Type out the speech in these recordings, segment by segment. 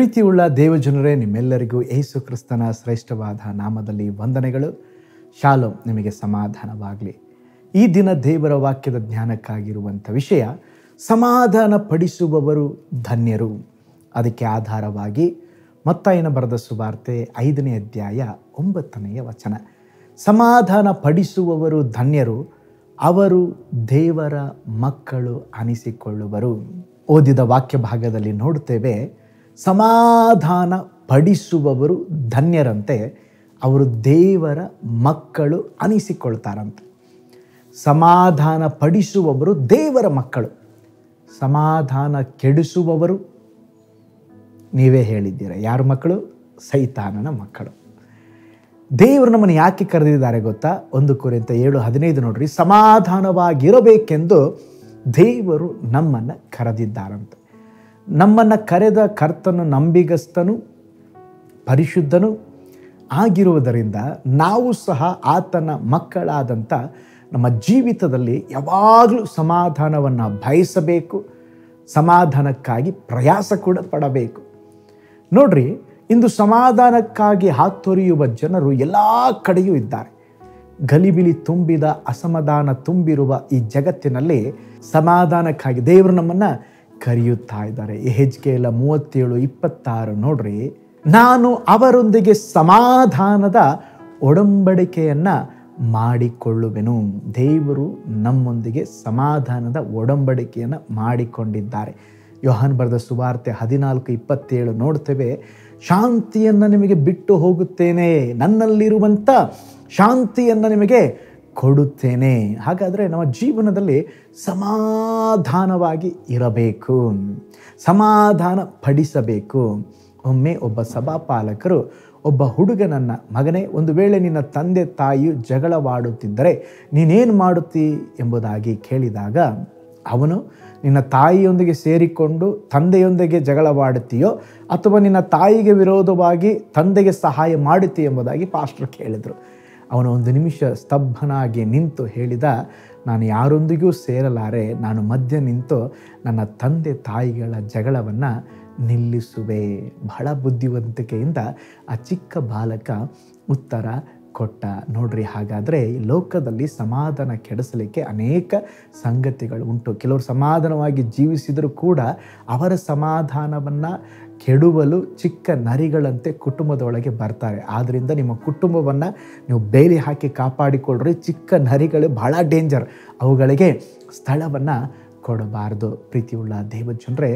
ಪ್ರೀತಿಯುಳ್ಳ ದೇವಜನರೇ ನಿಮ್ಮೆಲ್ಲರಿಗೂ ಯೇಸು ಕ್ರಿಸ್ತನ ಶ್ರೇಷ್ಠವಾದ ನಾಮದಲ್ಲಿ ವಂದನೆಗಳು ಶಾಲೋ ನಿಮಗೆ ಸಮಾಧಾನವಾಗಲಿ ಈ ದಿನ ದೇವರ ವಾಕ್ಯದ ಜ್ಞಾನಕ್ಕಾಗಿರುವಂಥ ವಿಷಯ ಸಮಾಧಾನ ಪಡಿಸುವವರು ಧನ್ಯರು ಅದಕ್ಕೆ ಆಧಾರವಾಗಿ ಮತ್ತಾಯನ ಬರೆದ ಸುವಾರ್ತೆ ಐದನೇ ಅಧ್ಯಾಯ ಒಂಬತ್ತನೆಯ ವಚನ ಸಮಾಧಾನ ಪಡಿಸುವವರು ಧನ್ಯರು ಅವರು ದೇವರ ಮಕ್ಕಳು ಅನಿಸಿಕೊಳ್ಳುವರು ಓದಿದ ವಾಕ್ಯ ಭಾಗದಲ್ಲಿ ನೋಡುತ್ತೇವೆ ಸಮಾಧಾನ ಪಡಿಸುವವರು ಧನ್ಯರಂತೆ ಅವರು ದೇವರ ಮಕ್ಕಳು ಅನಿಸಿಕೊಳ್ತಾರಂತೆ ಸಮಾಧಾನ ಪಡಿಸುವವರು ದೇವರ ಮಕ್ಕಳು ಸಮಾಧಾನ ಕೆಡಿಸುವವರು ನೀವೇ ಹೇಳಿದ್ದೀರ ಯಾರ ಮಕ್ಕಳು ಸೈತಾನನ ಮಕ್ಕಳು ದೇವರು ನಮ್ಮನ್ನು ಯಾಕೆ ಕರೆದಿದ್ದಾರೆ ಗೊತ್ತಾ ಒಂದು ಕುರಿತ ಏಳು ಹದಿನೈದು ನೋಡ್ರಿ ಸಮಾಧಾನವಾಗಿರಬೇಕೆಂದು ದೇವರು ನಮ್ಮನ್ನು ಕರೆದಿದ್ದಾರಂತೆ ನಮ್ಮನ್ನು ಕರೆದ ಕರ್ತನು ನಂಬಿಗಸ್ತನು ಪರಿಶುದ್ಧನು ಆಗಿರುವುದರಿಂದ ನಾವು ಸಹ ಆತನ ಮಕ್ಕಳಾದಂಥ ನಮ್ಮ ಜೀವಿತದಲ್ಲಿ ಯಾವಾಗಲೂ ಸಮಾಧಾನವನ್ನು ಬಯಸಬೇಕು ಸಮಾಧಾನಕ್ಕಾಗಿ ಪ್ರಯಾಸ ಕೂಡ ಪಡಬೇಕು ನೋಡ್ರಿ ಇಂದು ಸಮಾಧಾನಕ್ಕಾಗಿ ಹಾತೊರೆಯುವ ಜನರು ಎಲ್ಲ ಕಡೆಯೂ ಇದ್ದಾರೆ ಗಲಿಬಿಲಿ ತುಂಬಿದ ಅಸಮಾಧಾನ ತುಂಬಿರುವ ಈ ಜಗತ್ತಿನಲ್ಲಿ ಸಮಾಧಾನಕ್ಕಾಗಿ ದೇವರು ನಮ್ಮನ್ನು ಕರೆಯುತ್ತಾ ಇದ್ದಾರೆ ಹೆಜ್ಗೆಲ್ಲ ಮೂವತ್ತೇಳು ಇಪ್ಪತ್ತಾರು ನೋಡ್ರಿ ನಾನು ಅವರೊಂದಿಗೆ ಸಮಾಧಾನದ ಒಡಂಬಡಿಕೆಯನ್ನು ಮಾಡಿಕೊಳ್ಳುವೆನು ದೇವರು ನಮ್ಮೊಂದಿಗೆ ಸಮಾಧಾನದ ಒಡಂಬಡಿಕೆಯನ್ನು ಮಾಡಿಕೊಂಡಿದ್ದಾರೆ ಯೋಹಾನ್ ಬರೆದ ಸುವಾರ್ತೆ ಹದಿನಾಲ್ಕು ಇಪ್ಪತ್ತೇಳು ನೋಡ್ತೇವೆ ಶಾಂತಿಯನ್ನು ನಿಮಗೆ ಬಿಟ್ಟು ಹೋಗುತ್ತೇನೆ ನನ್ನಲ್ಲಿರುವಂಥ ಶಾಂತಿಯನ್ನು ನಿಮಗೆ ಕೊಡುತ್ತೇನೆ ಹಾಗಾದರೆ ನಮ್ಮ ಜೀವನದಲ್ಲಿ ಸಮಾಧಾನವಾಗಿ ಇರಬೇಕು ಸಮಾಧಾನ ಪಡಿಸಬೇಕು ಒಮ್ಮೆ ಒಬ್ಬ ಸಭಾಪಾಲಕರು ಒಬ್ಬ ಹುಡುಗನನ್ನ ಮಗನೇ ಒಂದು ವೇಳೆ ನಿನ್ನ ತಂದೆ ತಾಯಿಯು ಜಗಳವಾಡುತ್ತಿದ್ದರೆ ನೀನೇನು ಮಾಡುತ್ತಿ ಎಂಬುದಾಗಿ ಕೇಳಿದಾಗ ಅವನು ನಿನ್ನ ತಾಯಿಯೊಂದಿಗೆ ಸೇರಿಕೊಂಡು ತಂದೆಯೊಂದಿಗೆ ಜಗಳವಾಡುತ್ತೀಯೋ ಅಥವಾ ನಿನ್ನ ತಾಯಿಗೆ ವಿರೋಧವಾಗಿ ತಂದೆಗೆ ಸಹಾಯ ಮಾಡುತ್ತೀ ಎಂಬುದಾಗಿ ಪಾಸ್ಟರ್ ಕೇಳಿದರು ಅವನು ಒಂದು ನಿಮಿಷ ಸ್ತಬ್ಧನಾಗಿ ನಿಂತು ಹೇಳಿದ ನಾನು ಯಾರೊಂದಿಗೂ ಸೇರಲಾರೆ ನಾನು ಮಧ್ಯ ನಿಂತು ನನ್ನ ತಂದೆ ತಾಯಿಗಳ ಜಗಳವನ್ನು ನಿಲ್ಲಿಸುವೆ ಬಹಳ ಬುದ್ಧಿವಂತಿಕೆಯಿಂದ ಆ ಚಿಕ್ಕ ಬಾಲಕ ಉತ್ತರ ಕೊಟ್ಟ ನೋಡ್ರಿ ಹಾಗಾದರೆ ಈ ಲೋಕದಲ್ಲಿ ಸಮಾಧಾನ ಕೆಡಿಸಲಿಕ್ಕೆ ಅನೇಕ ಸಂಗತಿಗಳು ಉಂಟು ಕೆಲವರು ಸಮಾಧಾನವಾಗಿ ಜೀವಿಸಿದರೂ ಕೂಡ ಅವರ ಸಮಾಧಾನವನ್ನು ಕೆಡುವಲು ಚಿಕ್ಕ ನರಿಗಳಂತೆ ಕುಟುಂಬದೊಳಗೆ ಬರ್ತಾರೆ ಆದ್ದರಿಂದ ನಿಮ್ಮ ಕುಟುಂಬವನ್ನು ನೀವು ಬೇಲಿ ಹಾಕಿ ಕಾಪಾಡಿಕೊಳ್ಳ್ರಿ ಚಿಕ್ಕ ನರಿಗಳು ಬಹಳ ಡೇಂಜರ್ ಅವುಗಳಿಗೆ ಸ್ಥಳವನ್ನು ಕೊಡಬಾರದು ಪ್ರೀತಿಯುಳ್ಳ ದೇವಜನರೇ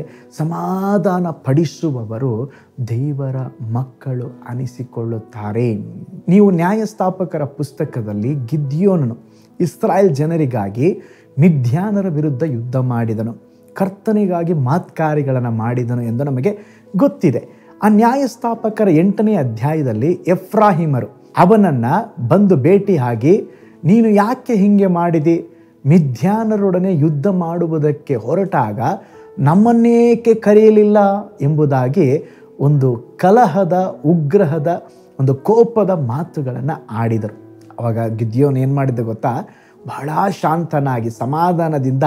ಸಮಾಧಾನ ಪಡಿಸುವವರು ದೇವರ ಮಕ್ಕಳು ಅನಿಸಿಕೊಳ್ಳುತ್ತಾರೆ ನೀವು ನ್ಯಾಯಸ್ಥಾಪಕರ ಪುಸ್ತಕದಲ್ಲಿ ಗಿದ್ಯೋನನು ಇಸ್ರಾಯೇಲ್ ಜನರಿಗಾಗಿ ಮಿಥ್ಯಾನರ ವಿರುದ್ಧ ಯುದ್ಧ ಮಾಡಿದನು ಕರ್ತನಿಗಾಗಿ ಮಾತ್ಕಾರಿಗಳನ್ನು ಮಾಡಿದನು ಎಂದು ನಮಗೆ ಗೊತ್ತಿದೆ ಆ ನ್ಯಾಯಸ್ಥಾಪಕರ ಎಂಟನೇ ಅಧ್ಯಾಯದಲ್ಲಿ ಎಫ್ರಾಹಿಮರು ಅವನನ್ನು ಬಂದು ಭೇಟಿಯಾಗಿ ನೀನು ಯಾಕೆ ಹೀಗೆ ಮಾಡಿದಿ ಮಿಥ್ಯಾನರೊಡನೆ ಯುದ್ಧ ಮಾಡುವುದಕ್ಕೆ ಹೊರಟಾಗ ನಮ್ಮನ್ನೇಕೆ ಕರೆಯಲಿಲ್ಲ ಎಂಬುದಾಗಿ ಒಂದು ಕಲಹದ ಉಗ್ರಹದ ಒಂದು ಕೋಪದ ಮಾತುಗಳನ್ನು ಆಡಿದರು ಅವಾಗ ಗಿದ್ಯೋನ್ ಏನು ಮಾಡಿದ್ದ ಗೊತ್ತಾ ಬಹಳ ಶಾಂತನಾಗಿ ಸಮಾಧಾನದಿಂದ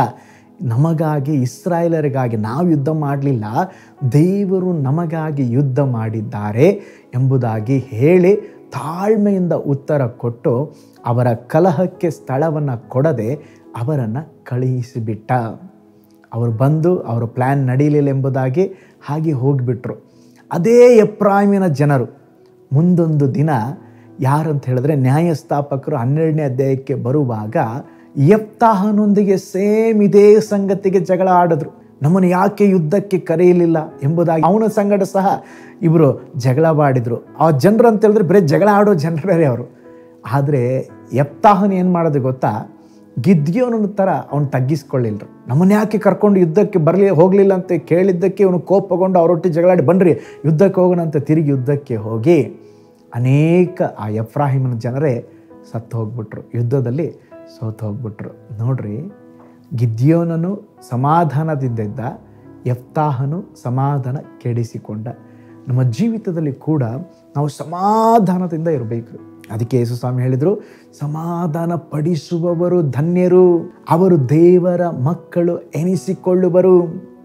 ನಮಗಾಗಿ ಇಸ್ರಾಯೇಲರಿಗಾಗಿ ನಾವು ಯುದ್ಧ ಮಾಡಲಿಲ್ಲ ದೇವರು ನಮಗಾಗಿ ಯುದ್ಧ ಮಾಡಿದ್ದಾರೆ ಎಂಬುದಾಗಿ ಹೇಳಿ ತಾಳ್ಮೆಯಿಂದ ಉತ್ತರ ಕೊಟ್ಟು ಅವರ ಕಲಹಕ್ಕೆ ಸ್ಥಳವನ್ನು ಕೊಡದೆ ಅವರನ್ನು ಕಳುಹಿಸಿಬಿಟ್ಟ ಅವರು ಬಂದು ಅವರ ಪ್ಲ್ಯಾನ್ ನಡೀಲಿಲ್ಲ ಎಂಬುದಾಗಿ ಹಾಗೆ ಹೋಗಿಬಿಟ್ರು ಅದೇ ಎಪ್ರಾಮಿನ ಜನರು ಮುಂದೊಂದು ದಿನ ಯಾರಂತ ಹೇಳಿದ್ರೆ ನ್ಯಾಯಸ್ಥಾಪಕರು ಹನ್ನೆರಡನೇ ಅಧ್ಯಾಯಕ್ಕೆ ಬರುವಾಗ ಯಪ್ತಾಹನೊಂದಿಗೆ ಸೇಮ್ ಇದೇ ಸಂಗತಿಗೆ ಜಗಳ ಆಡಿದ್ರು ನಮ್ಮನ್ನು ಯಾಕೆ ಯುದ್ಧಕ್ಕೆ ಕರೆಯಲಿಲ್ಲ ಎಂಬುದಾಗಿ ಅವನ ಸಂಗಡ ಸಹ ಇವರು ಜಗಳವಾಡಿದ್ರು ಆ ಜನರು ಅಂತ ಹೇಳಿದ್ರೆ ಬರೀ ಜಗಳ ಆಡೋ ಜನರೇ ಅವರು ಆದರೆ ಯಪ್ತಾಹನ್ ಏನು ಮಾಡೋದು ಗೊತ್ತಾ ಗಿದ್ಯೋನ ಥರ ಅವನು ತಗ್ಗಿಸ್ಕೊಳ್ಳಿಲ್ರು ನಮ್ಮನ್ನು ಯಾಕೆ ಕರ್ಕೊಂಡು ಯುದ್ಧಕ್ಕೆ ಬರಲಿ ಹೋಗಲಿಲ್ಲ ಅಂತ ಕೇಳಿದ್ದಕ್ಕೆ ಅವನು ಕೋಪಗೊಂಡು ಅವರೊಟ್ಟಿಗೆ ಜಗಳಾಡಿ ಬನ್ನಿರಿ ಯುದ್ಧಕ್ಕೆ ಹೋಗೋಣ ಅಂತ ತಿರುಗಿ ಯುದ್ಧಕ್ಕೆ ಹೋಗಿ ಅನೇಕ ಆ ಎಫ್ರಾಹಿಮನ ಜನರೇ ಸತ್ತು ಹೋಗ್ಬಿಟ್ರು ಯುದ್ಧದಲ್ಲಿ ಸೋತು ಹೋಗ್ಬಿಟ್ರು ನೋಡ್ರಿ ಗಿದ್ಯೋನನು ಸಮಾಧಾನದಿಂದ ಇದ್ದ ಯಫ್ತಾಹನು ಸಮಾಧಾನ ಕೆಡಿಸಿಕೊಂಡ ನಮ್ಮ ಜೀವಿತದಲ್ಲಿ ಕೂಡ ನಾವು ಸಮಾಧಾನದಿಂದ ಇರಬೇಕು ಅದಕ್ಕೆ ಯೇಸು ಸ್ವಾಮಿ ಹೇಳಿದರು ಸಮಾಧಾನ ಪಡಿಸುವವರು ಧನ್ಯರು ಅವರು ದೇವರ ಮಕ್ಕಳು ಎನಿಸಿಕೊಳ್ಳುವರು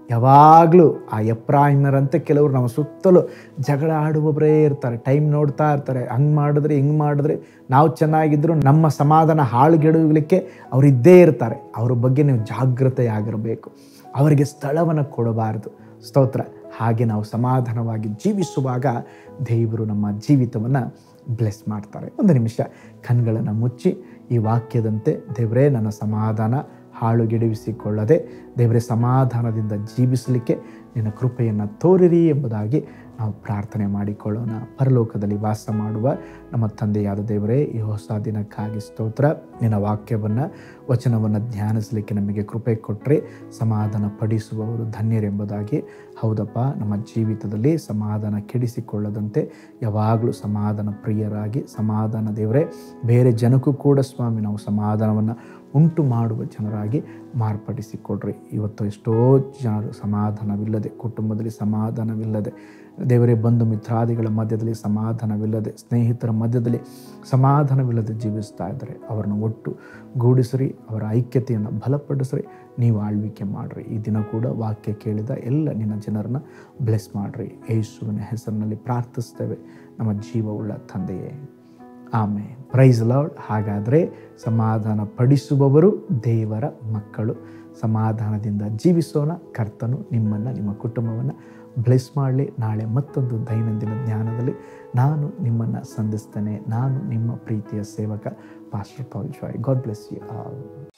ಯಾವಾಗಲೂ ಆ ಎಪ್ರಾಹಿಮರಂತೆ ಕೆಲವರು ನಮ್ಮ ಸುತ್ತಲೂ ಜಗಳ ಆಡುವವರೇ ಇರ್ತಾರೆ ಟೈಮ್ ನೋಡ್ತಾ ಇರ್ತಾರೆ ಹಂಗೆ ಮಾಡಿದ್ರೆ ಹಿಂಗೆ ಮಾಡಿದ್ರೆ ನಾವು ಚೆನ್ನಾಗಿದ್ರು ನಮ್ಮ ಸಮಾಧಾನ ಹಾಳುಗೆಡಲಿಕ್ಕೆ ಅವರು ಇದ್ದೇ ಇರ್ತಾರೆ ಅವ್ರ ಬಗ್ಗೆ ನೀವು ಜಾಗೃತೆಯಾಗಿರಬೇಕು ಅವರಿಗೆ ಸ್ಥಳವನ್ನು ಕೊಡಬಾರದು ಸ್ತೋತ್ರ ಹಾಗೆ ನಾವು ಸಮಾಧಾನವಾಗಿ ಜೀವಿಸುವಾಗ ದೇವರು ನಮ್ಮ ಜೀವಿತವನ್ನು ಬ್ಲೆಸ್ ಮಾಡ್ತಾರೆ ಒಂದು ನಿಮಿಷ ಕಣ್ಗಳನ್ನು ಮುಚ್ಚಿ ಈ ವಾಕ್ಯದಂತೆ ದೇವರೇ ನನ್ನ ಸಮಾಧಾನ ಹಾಳುಗೆಡವಿಸಿಕೊಳ್ಳದೆ ದೇವರೇ ಸಮಾಧಾನದಿಂದ ಜೀವಿಸಲಿಕ್ಕೆ ನಿನ್ನ ಕೃಪೆಯನ್ನು ತೋರಿರಿ ಎಂಬುದಾಗಿ ನಾವು ಪ್ರಾರ್ಥನೆ ಮಾಡಿಕೊಳ್ಳೋಣ ಪರಲೋಕದಲ್ಲಿ ವಾಸ ಮಾಡುವ ನಮ್ಮ ತಂದೆಯಾದ ದೇವರೇ ಈ ಹೊಸ ದಿನಕ್ಕಾಗಿ ಸ್ತೋತ್ರ ನಿನ್ನ ವಾಕ್ಯವನ್ನು ವಚನವನ್ನು ಧ್ಯಾನಿಸಲಿಕ್ಕೆ ನಮಗೆ ಕೃಪೆ ಕೊಟ್ಟರೆ ಸಮಾಧಾನ ಪಡಿಸುವವರು ಧನ್ಯರೆಂಬುದಾಗಿ ಹೌದಪ್ಪ ನಮ್ಮ ಜೀವಿತದಲ್ಲಿ ಸಮಾಧಾನ ಕೆಡಿಸಿಕೊಳ್ಳದಂತೆ ಯಾವಾಗಲೂ ಸಮಾಧಾನ ಪ್ರಿಯರಾಗಿ ಸಮಾಧಾನ ದೇವರೇ ಬೇರೆ ಜನಕ್ಕೂ ಕೂಡ ಸ್ವಾಮಿ ನಾವು ಸಮಾಧಾನವನ್ನು ಉಂಟು ಮಾಡುವ ಜನರಾಗಿ ಮಾರ್ಪಡಿಸಿಕೊಡ್ರಿ ಇವತ್ತು ಎಷ್ಟೋ ಜನರು ಸಮಾಧಾನವಿಲ್ಲದೆ ಕುಟುಂಬದಲ್ಲಿ ಸಮಾಧಾನವಿಲ್ಲದೆ ದೇವರೇ ಬಂಧು ಮಿತ್ರಾದಿಗಳ ಮಧ್ಯದಲ್ಲಿ ಸಮಾಧಾನವಿಲ್ಲದೆ ಸ್ನೇಹಿತರ ಮಧ್ಯದಲ್ಲಿ ಸಮಾಧಾನವಿಲ್ಲದೆ ಜೀವಿಸ್ತಾ ಇದ್ದಾರೆ ಅವರನ್ನು ಒಟ್ಟು ಗೂಡಿಸ್ರಿ ಅವರ ಐಕ್ಯತೆಯನ್ನು ಬಲಪಡಿಸ್ರಿ ನೀವು ಆಳ್ವಿಕೆ ಮಾಡಿರಿ ಈ ದಿನ ಕೂಡ ವಾಕ್ಯ ಕೇಳಿದ ಎಲ್ಲ ನಿನ್ನ ಜನರನ್ನ ಬ್ಲೆಸ್ ಮಾಡಿರಿ ಯೇಸುವಿನ ಹೆಸರಿನಲ್ಲಿ ಪ್ರಾರ್ಥಿಸ್ತೇವೆ ನಮ್ಮ ಜೀವವುಳ್ಳ ತಂದೆಯೇ ಆಮೇಲೆ ಪ್ರೈಸ್ ಲಾರ್ಡ್ ಹಾಗಾದರೆ ಸಮಾಧಾನ ಪಡಿಸುವವರು ದೇವರ ಮಕ್ಕಳು ಸಮಾಧಾನದಿಂದ ಜೀವಿಸೋಣ ಕರ್ತನು ನಿಮ್ಮನ್ನು ನಿಮ್ಮ ಕುಟುಂಬವನ್ನು ಬ್ಲೆಸ್ ಮಾಡಲಿ ನಾಳೆ ಮತ್ತೊಂದು ದೈನಂದಿನ ಜ್ಞಾನದಲ್ಲಿ ನಾನು ನಿಮ್ಮನ್ನು ಸಂಧಿಸ್ತೇನೆ ನಾನು ನಿಮ್ಮ ಪ್ರೀತಿಯ ಸೇವಕ pastor Paul Joy God bless you all